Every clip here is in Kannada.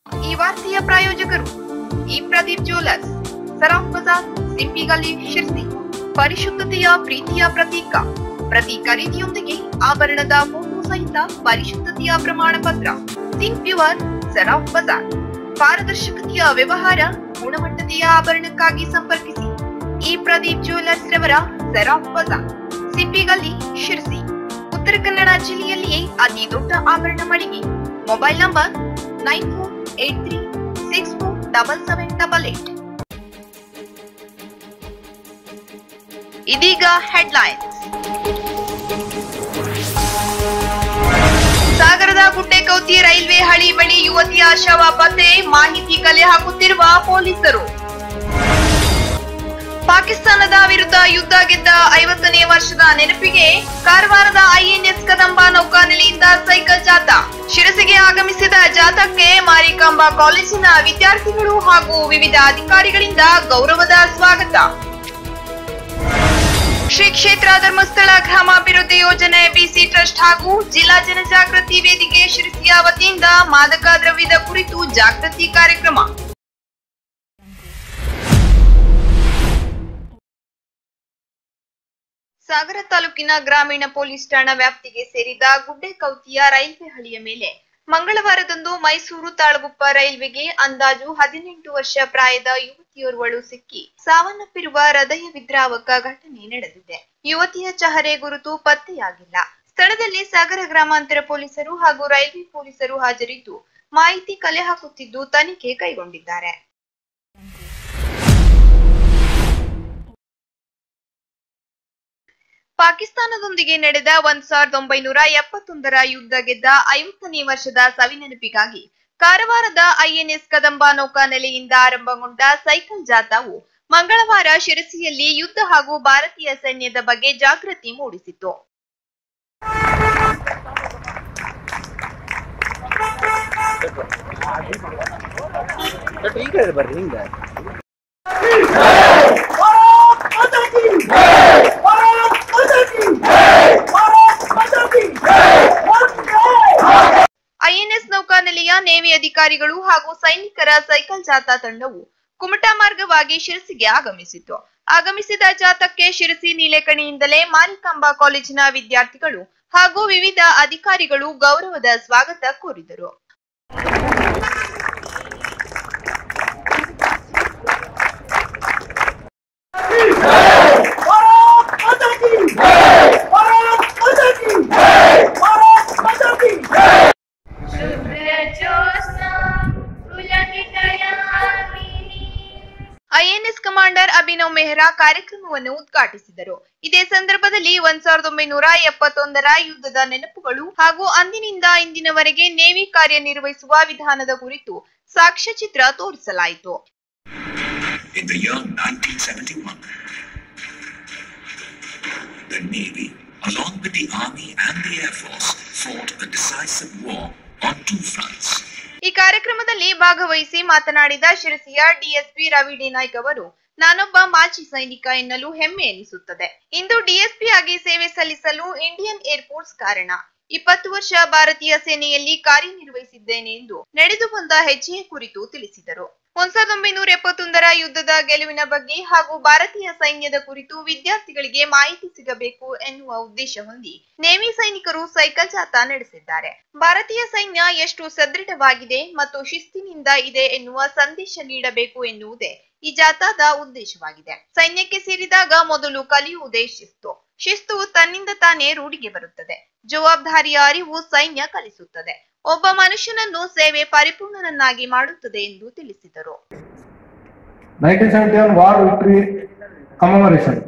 ಈ ವಾರ್ತೆಯ ಪ್ರಾಯೋಜಕರು ಈ ಪ್ರದೀಪ್ ಜ್ಯುವೆಲರ್ಸ್ ಸರಾಫ್ ಬಜಾರ್ ಸಿಂಪಿಗಲ್ಲಿ ಶಿರ್ಸಿ ಪರಿಶುದ್ಧತೆಯ ಪ್ರೀತಿಯ ಪ್ರತೀಕ ಪ್ರತಿ ಖರೀದಿಯೊಂದಿಗೆ ಆಭರಣದ ಫೋಟೋ ಸಹಿತ ಪರಿಶುದ್ಧತೆಯ ಪ್ರಮಾಣ ಪತ್ರ ಸಿಂಕ್ ಪ್ಯೂರ್ ಸರಾಫ್ ಬಜಾರ್ ಪಾರದರ್ಶಕತೆಯ ವ್ಯವಹಾರ ಗುಣಮಟ್ಟತೆಯ ಆಭರಣಕ್ಕಾಗಿ ಸಂಪರ್ಕಿಸಿ ಈ ಪ್ರದೀಪ್ ಜ್ಯುವೆಲರ್ಸ್ ರವರ ಸರಾಫ್ ಬಜಾರ್ ಸಿಂಪಿಗಲ್ಲಿ ಶಿರ್ಸಿ ಉತ್ತರ ಕನ್ನಡ ಜಿಲ್ಲೆಯಲ್ಲಿಯೇ ಅತಿ ದೊಡ್ಡ ಆಭರಣ ಮಳಿಗೆ mobile number nine four eight three six four double seven double eight ಇದೀಗ ಹೆಡ್ಲೈನ್ಸ್ ಸಾಗರದ ಗುಡ್ಡೆಕೌತಿ ರೈಲ್ವೆ ಹಳಿ ಬಳಿ ಯುವತಿಯ ಶವ ಪತ್ತೆ ಮಾಹಿತಿ ಕಲೆ ಹಾಕುತ್ತಿರುವ ಪೊಲೀಸರು ಪಾಕಿಸ್ತಾನದ ವಿರುದ್ಧ ಯುದ್ಧ ಗೆದ್ದ ಐವತ್ತನೇ ವರ್ಷದ ನೆನಪಿಗೆ ಕಾರವಾರದ ಐಎನ್ಎಸ್ ಕದಂಬ ನೌಕಾನೆಲೆಯಿಂದ ಸೈಕಲ್ ಜಾಥಾ ಶಿರಸಿಗೆ ಆಗಮಿಸಿದ ಜಾಥಾಕ್ಕೆ ಮಾರಿಕಾಂಬಾ ಕಾಲೇಜಿನ ವಿದ್ಯಾರ್ಥಿಗಳು ಹಾಗೂ ವಿವಿಧ ಅಧಿಕಾರಿಗಳಿಂದ ಗೌರವದ ಸ್ವಾಗತ ಶ್ರೀ ಕ್ಷೇತ್ರ ಧರ್ಮಸ್ಥಳ ಗ್ರಾಮಾಭಿವೃದ್ಧಿ ಯೋಜನೆ ಬಿಸಿ ಟ್ರಸ್ಟ್ ಹಾಗೂ ಜಿಲ್ಲಾ ಜನಜಾಗೃತಿ ವೇದಿಕೆ ಶಿರಸಿಯ ವತಿಯಿಂದ ಮಾದಕ ದ್ರವ್ಯದ ಕುರಿತು ಜಾಗೃತಿ ಕಾರ್ಯಕ್ರಮ ಸಾಗರ ತಾಲೂಕಿನ ಗ್ರಾಮೀಣ ಪೊಲೀಸ್ ಠಾಣಾ ವ್ಯಾಪ್ತಿಗೆ ಸೇರಿದ ಗುಡ್ಡೆಕೌತಿಯ ರೈಲ್ವೆ ಹಳಿಯ ಮೇಲೆ ಮಂಗಳವಾರದಂದು ಮೈಸೂರು ತಾಳಗುಪ್ಪ ರೈಲ್ವೆಗೆ ಅಂದಾಜು ಹದಿನೆಂಟು ವರ್ಷ ಪ್ರಾಯದ ಯುವತಿಯೋರ್ವಳು ಸಿಕ್ಕಿ ಸಾವನ್ನಪ್ಪಿರುವ ಹೃದಯ ವಿದ್ರಾವಕ ಘಟನೆ ನಡೆದಿದೆ ಯುವತಿಯ ಚಹರೆ ಗುರುತು ಪತ್ತೆಯಾಗಿಲ್ಲ ಸ್ಥಳದಲ್ಲಿ ಸಾಗರ ಗ್ರಾಮಾಂತರ ಪೊಲೀಸರು ಹಾಗೂ ರೈಲ್ವೆ ಪೊಲೀಸರು ಹಾಜರಿದ್ದು ಮಾಹಿತಿ ಕಲೆ ಹಾಕುತ್ತಿದ್ದು ತನಿಖೆ ಕೈಗೊಂಡಿದ್ದಾರೆ ಪಾಕಿಸ್ತಾನದೊಂದಿಗೆ ನಡೆದ ಒಂದ್ ಸಾವಿರದ ಒಂಬೈನೂರ ಎಪ್ಪತ್ತೊಂದರ ಯುದ್ಧ ಗೆದ್ದ ಐವತ್ತನೇ ವರ್ಷದ ಸವಿನೆನಪಿಗಾಗಿ ಕಾರವಾರದ ಐಎನ್ಎಸ್ ಕದಂಬ ನೌಕಾನೆಲೆಯಿಂದ ಆರಂಭಗೊಂಡ ಸೈಕಲ್ ಜಾಥಾವು ಮಂಗಳವಾರ ಶಿರಸಿಯಲ್ಲಿ ಯುದ್ಧ ಹಾಗೂ ಭಾರತೀಯ ಸೈನ್ಯದ ಬಗ್ಗೆ ಜಾಗೃತಿ ಮೂಡಿಸಿತು ಈ ಕಡೆ ಬರ್ರಿ ಹಿಂಗೆ भारत माता की जय भारत माता की जय भारत माता की जय वंदे ಐಎನ್ಎಸ್ ನೌಕಾನೆಲೆಯ ನೇವಿ ಅಧಿಕಾರಿಗಳು ಹಾಗೂ ಸೈನಿಕರ ಸೈಕಲ್ ಜಾಥಾ ತಂಡವು ಕುಮಟಾ ಮಾರ್ಗವಾಗಿ ಶಿರಸಿಗೆ ಆಗಮಿಸಿತು ಆಗಮಿಸಿದ ಜಾಥಾಕ್ಕೆ ಶಿರಸಿ ನೀಲೆಕಣಿಯಿಂದಲೇ ಮಾರಿಕಾಂಬಾ ಕಾಲೇಜಿನ ವಿದ್ಯಾರ್ಥಿಗಳು ಹಾಗೂ ವಿವಿಧ ಅಧಿಕಾರಿಗಳು ಗೌರವದ ಸ್ವಾಗತ ಕೋರಿದರು भारत माता की जय भारत माता की जय भारत माता की जय ಐಎನ್ಎಸ್ ಕಮಾಂಡರ್ ಅಭಿನವ್ ಮೆಹ್ರಾ ಕಾರ್ಯಕ್ರಮವನ್ನು ಉದ್ಘಾಟಿಸಿದರು ಇದೇ ಸಂದರ್ಭದಲ್ಲಿ ಒಂದ್ ಸಾವಿರದ ಒಂಬೈನೂರ ಎಪ್ಪತ್ತೊಂದರ ಯುದ್ಧದ ನೆನಪುಗಳು ಹಾಗೂ ಅಂದಿನಿಂದ ಇಂದಿನವರೆಗೆ ನೇವಿ ಕಾರ್ಯನಿರ್ವಹಿಸುವ ವಿಧಾನದ ಕುರಿತು ಸಾಕ್ಷ್ಯಚಿತ್ರ ತೋರಿಸಲಾಯಿತು In the year 1971, the Navy, along with the Army and the Air Force, fought a decisive war on two fronts. ಈ ಕಾರ್ಯಕ್ರಮದಲ್ಲಿ ಭಾಗವಹಿಸಿ ಮಾತನಾಡಿದ ಶಿರಸಿಯ ಡಿಎಸ್ಪಿ ರವಿ ಡಿ ನಾಯ್ಕ್ ಅವರು ನಾನೊಬ್ಬ ಮಾಜಿ ಸೈನಿಕ ಎನ್ನಲು ಹೆಮ್ಮೆ ಎನಿಸುತ್ತದೆ ಇಂದು ಡಿಎಸ್ಪಿ ಆಗಿ ಸೇವೆ ಸಲ್ಲಿಸಲು ಇಂಡಿಯನ್ ಏರ್ಫೋರ್ಸ್ ಕಾರಣ ಇಪ್ಪತ್ತು ವರ್ಷ ಭಾರತೀಯ ಸೇನೆಯಲ್ಲಿ ಕಾರ್ಯನಿರ್ವಹಿಸಿದ್ದೇನೆ ಎಂದು ನಡೆದು ಬಂದ ಹೆಜ್ಜೆಯ ಕುರಿತು ತಿಳಿಸಿದರು ಒಂದ್ ಸಾವಿರದ ಒಂಬೈನೂರ ಎಪ್ಪತ್ತೊಂದರ ಯುದ್ಧದ ಗೆಲುವಿನ ಬಗ್ಗೆ ಹಾಗೂ ಭಾರತೀಯ ಸೈನ್ಯದ ಕುರಿತು ವಿದ್ಯಾರ್ಥಿಗಳಿಗೆ ಮಾಹಿತಿ ಸಿಗಬೇಕು ಎನ್ನುವ ಉದ್ದೇಶ ಹೊಂದಿ ನೇವಿ ಸೈನಿಕರು ಸೈಕಲ್ ಜಾಥಾ ನಡೆಸಿದ್ದಾರೆ ಭಾರತೀಯ ಸೈನ್ಯ ಎಷ್ಟು ಸದೃಢವಾಗಿದೆ ಮತ್ತು ಶಿಸ್ತಿನಿಂದ ಇದೆ ಎನ್ನುವ ಸಂದೇಶ ನೀಡಬೇಕು ಎನ್ನುವುದೇ ಈ ಜಾಥಾದ ಉದ್ದೇಶವಾಗಿದೆ ಸೈನ್ಯಕ್ಕೆ ಸೇರಿದಾಗ ಮೊದಲು ಕಲಿಯುವುದೇ ಶಿಸ್ತು ಶಿಸ್ತು ತನ್ನಿಂದ ತಾನೇ ರೂಢಿಗೆ ಬರುತ್ತದೆ ಜವಾಬ್ದಾರಿಯ ಅರಿವು ಸೈನ್ಯ ಕಲಿಸುತ್ತದೆ ಒಬ್ಬ ಮನುಷ್ಯನನ್ನು ಸೇವೆ ಪರಿಪೂರ್ಣನನ್ನಾಗಿ ಮಾಡುತ್ತದೆ ಎಂದು ತಿಳಿಸಿದರು 1971 ವಾರ್ ವಿಕ್ಟರಿ ಕಮಮರೇಷನ್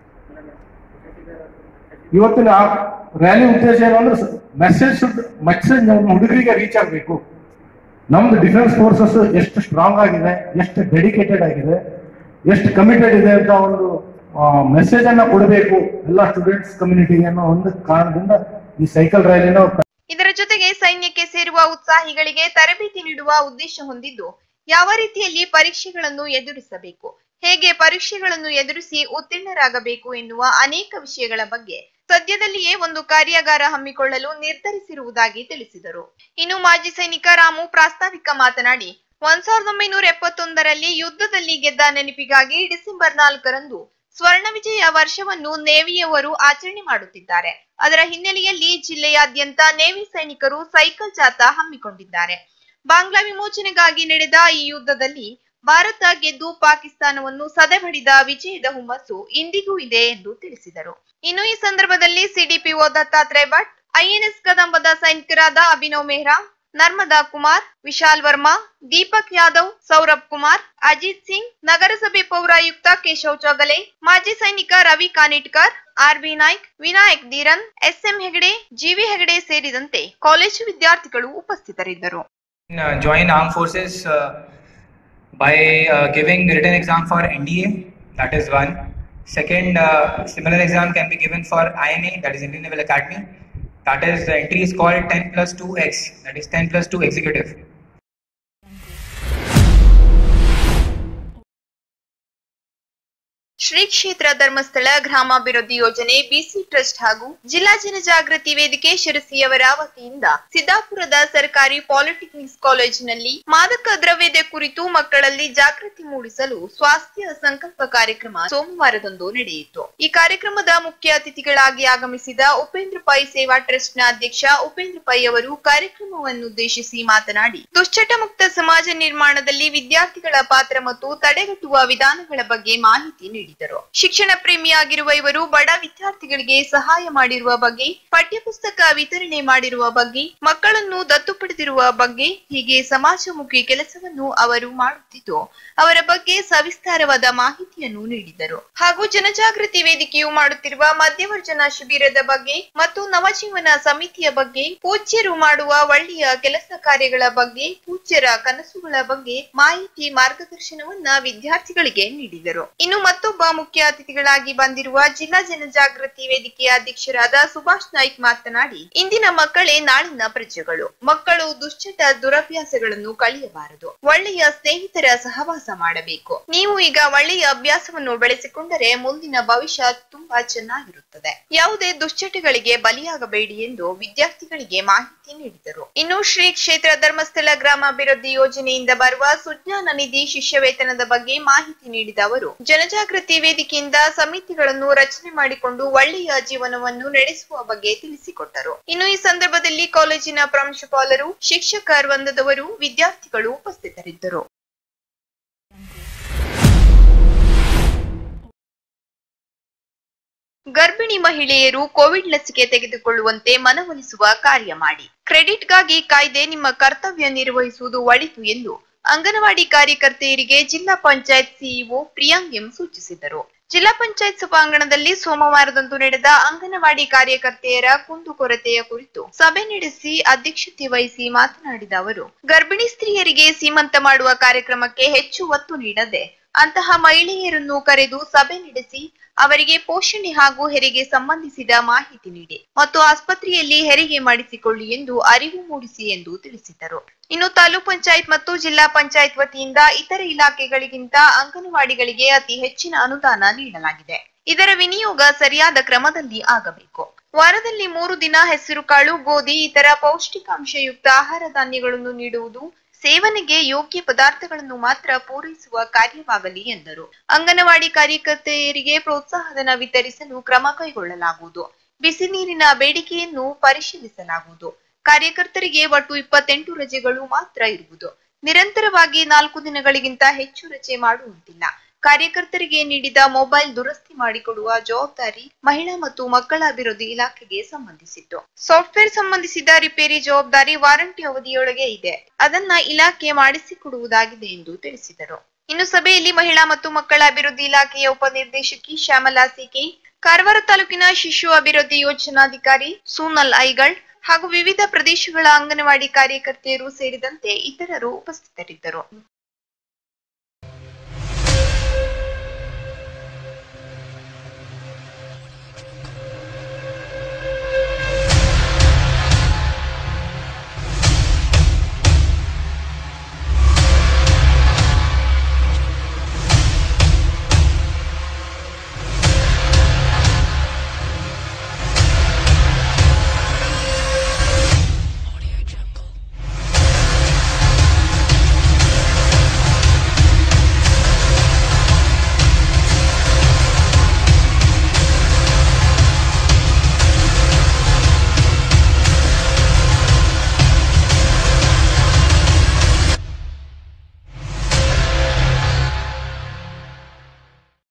ಇವತ್ತಿನ ರ್ಯಾಲಿ ಉದ್ದೇಶ ಏನು ಅಂದ್ರೆ ಮೆಸೇಜ್ ಮೆಸೇಜ್ ನಮ್ಮ ಹುಡುಗರಿಗೆ ರೀಚ್ ಆಗಬೇಕು ನಮ್ದು ಡಿಫೆನ್ಸ್ ಫೋರ್ಸಸ್ ಎಷ್ಟು ಸ್ಟ್ರಾಂಗ್ ಆಗಿದೆ ಎಷ್ಟು ಡೆಡಿಕೇಟೆಡ್ ಆಗಿದೆ ಎಷ್ಟು ಕಮಿಟೆಡ್ ಇದೆ ಅಂತ ಒಂದು ಮೆಸೇಜ್ ಅನ್ನ ಕೊಡಬೇಕು ಎಲ್ಲ ಸ್ಟೂಡೆಂಟ್ಸ್ ಕಮ್ಯುನಿಟಿಗೆ ಅನ್ನೋ ಒಂದು ಕಾರಣದಿಂದ ಈ ಸೈಕಲ್ ರ್ಯಾಲಿನ ಇದರ ಜೊತೆಗೆ ಸೈನ್ಯಕ್ಕೆ ಸೇರುವ ಉತ್ಸಾಹಿಗಳಿಗೆ ತರಬೇತಿ ನೀಡುವ ಉದ್ದೇಶ ಹೊಂದಿದ್ದು ಯಾವ ರೀತಿಯಲ್ಲಿ ಪರೀಕ್ಷೆಗಳನ್ನು ಎದುರಿಸಬೇಕು ಹೇಗೆ ಪರೀಕ್ಷೆಗಳನ್ನು ಎದುರಿಸಿ ಉತ್ತೀರ್ಣರಾಗಬೇಕು ಎನ್ನುವ ಅನೇಕ ವಿಷಯಗಳ ಬಗ್ಗೆ ಸದ್ಯದಲ್ಲಿಯೇ ಒಂದು ಕಾರ್ಯಾಗಾರ ಹಮ್ಮಿಕೊಳ್ಳಲು ನಿರ್ಧರಿಸಿರುವುದಾಗಿ ತಿಳಿಸಿದರು ಇನ್ನು ಮಾಜಿ ಸೈನಿಕ ರಾಮು ಪ್ರಾಸ್ತಾವಿಕ ಮಾತನಾಡಿ ಒಂದ್ ಸಾವಿರದ ಒಂಬೈನೂರ ಎಪ್ಪತ್ತೊಂದರಲ್ಲಿ ಯುದ್ಧದಲ್ಲಿ ಗೆದ್ದ ನೆನಪಿಗಾಗಿ ಡಿಸೆಂಬರ್ ನಾಲ್ಕರಂದು ಸ್ವರ್ಣ ವಿಜಯ ವರ್ಷವನ್ನು ನೇವಿಯವರು ಆಚರಣೆ ಮಾಡುತ್ತಿದ್ದಾರೆ ಅದರ ಹಿನ್ನೆಲೆಯಲ್ಲಿ ಜಿಲ್ಲೆಯಾದ್ಯಂತ ನೇವಿ ಸೈನಿಕರು ಸೈಕಲ್ ಜಾಥಾ ಹಮ್ಮಿಕೊಂಡಿದ್ದಾರೆ ಬಾಂಗ್ಲಾ ವಿಮೋಚನೆಗಾಗಿ ನಡೆದ ಈ ಯುದ್ಧದಲ್ಲಿ ಭಾರತ ಗೆದ್ದು ಪಾಕಿಸ್ತಾನವನ್ನು ಸದೆಬಡಿದ ವಿಜಯದ ಹುಮ್ಮಸ್ಸು ಇಂದಿಗೂ ಇದೆ ಎಂದು ತಿಳಿಸಿದರು ಇನ್ನು ಈ ಸಂದರ್ಭದಲ್ಲಿ ಸಿಡಿಪಿಒ ದತ್ತಾತ್ರೇಯ ಭಟ್ ಐಎನ್ಎಸ್ ಕದಂಬದ ಸೈನಿಕರಾದ ಅಭಿನವ್ ಮೆಹ್ರಾ ನರ್ಮದಾ ಕುಮಾರ್ ವಿಶಾಲ್ ವರ್ಮಾ ದೀಪಕ್ ಯಾದವ್ ಸೌರಭ್ ಕುಮಾರ್ ಅಜಿತ್ ಸಿಂಗ್ ನಗರಸಭೆ ಪೌರಾಯುಕ್ತ ಕೇಶವ್ ಚೌಗಲೆ ಮಾಜಿ ಸೈನಿಕ Ravi Kanitkar RB Naik Vinayak Dheeran SM Hegde GV Hegde ಸೇರಿದಂತೆ ಕಾಲೇಜು ವಿದ್ಯಾರ್ಥಿಗಳು ಉಪಸ್ಥಿತರಿದ್ದರು uh, join armed forces uh, by uh, giving written exam for NDA. That is one. Second, uh, similar exam can be given for INA, that is Indian Naval Academy. That is the entry is called 10 plus 2x, that is 10 plus 2 executive. Shri ಕ್ಷೇತ್ರ ಧರ್ಮಸ್ಥಳ ಗ್ರಾಮಾಭಿವೃದ್ಧಿ ಯೋಜನೆ ಬಿಸಿ ಟ್ರಸ್ಟ್ ಹಾಗೂ ಜಿಲ್ಲಾ ಜನಜಾಗೃತಿ ವೇದಿಕೆ ಶಿರಸಿಯವರ ವತಿಯಿಂದ ಸಿದ್ದಾಪುರದ ಸರ್ಕಾರಿ ಪಾಲಿಟೆಕ್ನಿಕ್ಸ್ ಕಾಲೇಜಿನಲ್ಲಿ ಮಾದಕ ದ್ರವ್ಯದ ಕುರಿತು ಮಕ್ಕಳಲ್ಲಿ ಜಾಗೃತಿ ಮೂಡಿಸಲು ಸ್ವಾಸ್ಥ್ಯ ಸಂಕಲ್ಪ ಕಾರ್ಯಕ್ರಮ ಸೋಮವಾರದಂದು ನಡೆಯಿತು ಈ ಕಾರ್ಯಕ್ರಮದ ಮುಖ್ಯ ಅತಿಥಿಗಳಾಗಿ ಆಗಮಿಸಿದ ಉಪೇಂದ್ರ ಪೈ ಸೇವಾ ಟ್ರಸ್ಟ್ನ ಅಧ್ಯಕ್ಷ ಉಪೇಂದ್ರ ಪೈ ಅವರು ಕಾರ್ಯಕ್ರಮವನ್ನುದ್ದೇಶಿಸಿ ಮಾತನಾಡಿ ದುಶ್ಚಟ ಮುಕ್ತ ಸಮಾಜ ನಿರ್ಮಾಣದಲ್ಲಿ ವಿದ್ಯಾರ್ಥಿಗಳ ಪಾತ್ರ ಮತ್ತು ತಡೆಗಟ್ಟುವ ವಿಧಾನಗಳ ಬಗ್ಗೆ ಮಾಹಿತಿ ನೀಡಿದರು ಶಿಕ್ಷಣ ಪ್ರೇಮಿಯಾಗಿರುವ ಇವರು ಬಡ ವಿದ್ಯಾರ್ಥಿಗಳಿಗೆ ಸಹಾಯ ಮಾಡಿರುವ ಬಗ್ಗೆ ಪಠ್ಯಪುಸ್ತಕ ವಿತರಣೆ ಮಾಡಿರುವ ಬಗ್ಗೆ ಮಕ್ಕಳನ್ನು ದತ್ತು ಪಡೆದಿರುವ ಬಗ್ಗೆ ಹೀಗೆ ಸಮಾಜಮುಖಿ ಕೆಲಸವನ್ನು ಅವರು ಮಾಡುತ್ತಿದ್ದು ಅವರ ಬಗ್ಗೆ ಸವಿಸ್ತಾರವಾದ ಮಾಹಿತಿಯನ್ನು ನೀಡಿದರು ಹಾಗೂ ಜನಜಾಗೃತಿ ವೇದಿಕೆಯು ಮಾಡುತ್ತಿರುವ ಮಧ್ಯವರ್ಜನ ಶಿಬಿರದ ಬಗ್ಗೆ ಮತ್ತು ನವಜೀವನ ಸಮಿತಿಯ ಬಗ್ಗೆ ಪೂಜ್ಯರು ಮಾಡುವ ಒಳ್ಳೆಯ ಕೆಲಸ ಕಾರ್ಯಗಳ ಬಗ್ಗೆ ಪೂಜ್ಯರ ಕನಸುಗಳ ಬಗ್ಗೆ ಮಾಹಿತಿ ಮಾರ್ಗದರ್ಶನವನ್ನ ವಿದ್ಯಾರ್ಥಿಗಳಿಗೆ ನೀಡಿದರು ಇನ್ನು ಮತ್ತೊಬ್ಬ ಮುಖ್ಯ ಅತಿಥಿಗಳಾಗಿ ಬಂದಿರುವ ಜಿಲ್ಲಾ ಜನಜಾಗೃತಿ ವೇದಿಕೆಯ ಅಧ್ಯಕ್ಷರಾದ ಸುಭಾಷ್ ನಾಯ್ಕ್ ಮಾತನಾಡಿ ಇಂದಿನ ಮಕ್ಕಳೇ ನಾಳಿನ ಪ್ರಜೆಗಳು ಮಕ್ಕಳು ದುಶ್ಚಟ ದುರಭ್ಯಾಸಗಳನ್ನು ಕಲಿಯಬಾರದು ಒಳ್ಳೆಯ ಸ್ನೇಹಿತರ ಸಹವಾಸ ಮಾಡಬೇಕು ನೀವು ಈಗ ಒಳ್ಳೆಯ ಅಭ್ಯಾಸವನ್ನು ಬೆಳೆಸಿಕೊಂಡರೆ ಮುಂದಿನ ಭವಿಷ್ಯ ತುಂಬಾ ಚೆನ್ನಾಗಿರುತ್ತದೆ ಯಾವುದೇ ದುಶ್ಚಟಗಳಿಗೆ ಬಲಿಯಾಗಬೇಡಿ ಎಂದು ವಿದ್ಯಾರ್ಥಿಗಳಿಗೆ ಮಾಹಿತಿ ನೀಡಿದರು ಇನ್ನು ಶ್ರೀ ಕ್ಷೇತ್ರ ಧರ್ಮಸ್ಥಳ ಗ್ರಾಮಾಭಿವೃದ್ಧಿ ಯೋಜನೆಯಿಂದ ಬರುವ ಸುಜ್ಞಾನ ನಿಧಿ ಶಿಷ್ಯ ವೇತನದ ಬಗ್ಗೆ ಮಾಹಿತಿ ನೀಡಿದ ಅವರು ಜನಜಾಗೃತಿ ವೇದಿಕೆಯಿಂದ ಸಮಿತಿಗಳನ್ನು ರಚನೆ ಮಾಡಿಕೊಂಡು ಒಳ್ಳೆಯ ಜೀವನವನ್ನು ನಡೆಸುವ ಬಗ್ಗೆ ತಿಳಿಸಿಕೊಟ್ಟರು ಇನ್ನು ಈ ಸಂದರ್ಭದಲ್ಲಿ ಕಾಲೇಜಿನ ಪ್ರಾಂಶುಪಾಲರು ಶಿಕ್ಷಕ ವೃಂದದವರು ವಿದ್ಯಾರ್ಥಿಗಳು ಉಪಸ್ಥಿತರಿದ್ದರು ಗರ್ಭಿಣಿ ಮಹಿಳೆಯರು ಕೋವಿಡ್ ಲಸಿಕೆ ತೆಗೆದುಕೊಳ್ಳುವಂತೆ ಮನವೊಲಿಸುವ ಕಾರ್ಯ ಮಾಡಿ ಕ್ರೆಡಿಟ್ಗಾಗಿ ಕಾಯ್ದೆ ನಿಮ್ಮ ಕರ್ತವ್ಯ ನಿರ್ವಹಿಸುವುದು ಒಳಿತು ಎಂದು ಅಂಗನವಾಡಿ ಕಾರ್ಯಕರ್ತೆಯರಿಗೆ ಜಿಲ್ಲಾ ಪಂಚಾಯತ್ ಸಿಇಒ ಪ್ರಿಯಾಂಕ್ ಎಂ ಸೂಚಿಸಿದರು ಜಿಲ್ಲಾ ಪಂಚಾಯತ್ ಸಭಾಂಗಣದಲ್ಲಿ ಸೋಮವಾರದಂದು ನಡೆದ ಅಂಗನವಾಡಿ ಕಾರ್ಯಕರ್ತೆಯರ ಕುಂದುಕೊರತೆಯ ಕುರಿತು ಸಭೆ ನಡೆಸಿ ಅಧ್ಯಕ್ಷತೆ ವಹಿಸಿ ಮಾತನಾಡಿದ ಅವರು ಗರ್ಭಿಣಿ ಸ್ತ್ರೀಯರಿಗೆ ಸೀಮಂತ ಮಾಡುವ ಕಾರ್ಯಕ್ರಮಕ್ಕೆ ಹೆಚ್ಚು ಒತ್ತು ನೀಡದೆ ಅಂತಹ ಮಹಿಳೆಯರನ್ನು ಕರೆದು ಸಭೆ ನಡೆಸಿ ಅವರಿಗೆ ಪೋಷಣೆ ಹಾಗೂ ಹೆರಿಗೆ ಸಂಬಂಧಿಸಿದ ಮಾಹಿತಿ ನೀಡಿ ಮತ್ತು ಆಸ್ಪತ್ರೆಯಲ್ಲಿ ಹೆರಿಗೆ ಮಾಡಿಸಿಕೊಳ್ಳಿ ಎಂದು ಅರಿವು ಮೂಡಿಸಿ ಎಂದು ತಿಳಿಸಿದರು ಇನ್ನು ತಾಲೂಕ್ ಪಂಚಾಯತ್ ಮತ್ತು ಜಿಲ್ಲಾ ಪಂಚಾಯತ್ ವತಿಯಿಂದ ಇತರ ಇಲಾಖೆಗಳಿಗಿಂತ ಅಂಗನವಾಡಿಗಳಿಗೆ ಅತಿ ಹೆಚ್ಚಿನ ಅನುದಾನ ನೀಡಲಾಗಿದೆ ಇದರ ವಿನಿಯೋಗ ಸರಿಯಾದ ಕ್ರಮದಲ್ಲಿ ಆಗಬೇಕು ವಾರದಲ್ಲಿ ಮೂರು ದಿನ ಹೆಸರುಕಾಳು ಗೋಧಿ ಇತರ ಪೌಷ್ಟಿಕಾಂಶಯುಕ್ತ ಆಹಾರ ಧಾನ್ಯಗಳನ್ನು ನೀಡುವುದು ಸೇವನೆಗೆ ಯೋಗ್ಯ ಪದಾರ್ಥಗಳನ್ನು ಮಾತ್ರ ಪೂರೈಸುವ ಕಾರ್ಯವಾಗಲಿ ಎಂದರು ಅಂಗನವಾಡಿ ಕಾರ್ಯಕರ್ತೆಯರಿಗೆ ಪ್ರೋತ್ಸಾಹಧನ ವಿತರಿಸಲು ಕ್ರಮ ಕೈಗೊಳ್ಳಲಾಗುವುದು ಬಿಸಿ ನೀರಿನ ಬೇಡಿಕೆಯನ್ನು ಪರಿಶೀಲಿಸಲಾಗುವುದು ಕಾರ್ಯಕರ್ತರಿಗೆ ಒಟ್ಟು ಇಪ್ಪತ್ತೆಂಟು ರಜೆಗಳು ಮಾತ್ರ ಇರುವುದು ನಿರಂತರವಾಗಿ ನಾಲ್ಕು ದಿನಗಳಿಗಿಂತ ಹೆಚ್ಚು ರಜೆ ಮಾಡುವಂತಿಲ್ಲ ಕಾರ್ಯಕರ್ತರಿಗೆ ನೀಡಿದ ಮೊಬೈಲ್ ದುರಸ್ತಿ ಮಾಡಿಕೊಡುವ ಜವಾಬ್ದಾರಿ ಮಹಿಳಾ ಮತ್ತು ಮಕ್ಕಳ ಅಭಿವೃದ್ಧಿ ಇಲಾಖೆಗೆ ಸಂಬಂಧಿಸಿತ್ತು ಸಾಫ್ಟ್ವೇರ್ ಸಂಬಂಧಿಸಿದ ರಿಪೇರಿ ಜವಾಬ್ದಾರಿ ವಾರಂಟಿ ಅವಧಿಯೊಳಗೆ ಇದೆ ಅದನ್ನ ಇಲಾಖೆ ಮಾಡಿಸಿಕೊಡುವುದಾಗಿದೆ ಎಂದು ತಿಳಿಸಿದರು ಇನ್ನು ಸಭೆಯಲ್ಲಿ ಮಹಿಳಾ ಮತ್ತು ಮಕ್ಕಳ ಅಭಿವೃದ್ಧಿ ಇಲಾಖೆಯ ಉಪನಿರ್ದೇಶಕಿ ಶ್ಯಾಮಲಾ ಸಿಕೆ ಕಾರವಾರ ತಾಲೂಕಿನ ಶಿಶು ಅಭಿವೃದ್ಧಿ ಯೋಜನಾಧಿಕಾರಿ ಸೂನಲ್ ಐಗಳ್ ಹಾಗೂ ವಿವಿಧ ಪ್ರದೇಶಗಳ ಅಂಗನವಾಡಿ ಕಾರ್ಯಕರ್ತೆಯರು ಸೇರಿದಂತೆ ಇತರರು ಉಪಸ್ಥಿತರಿದ್ದರು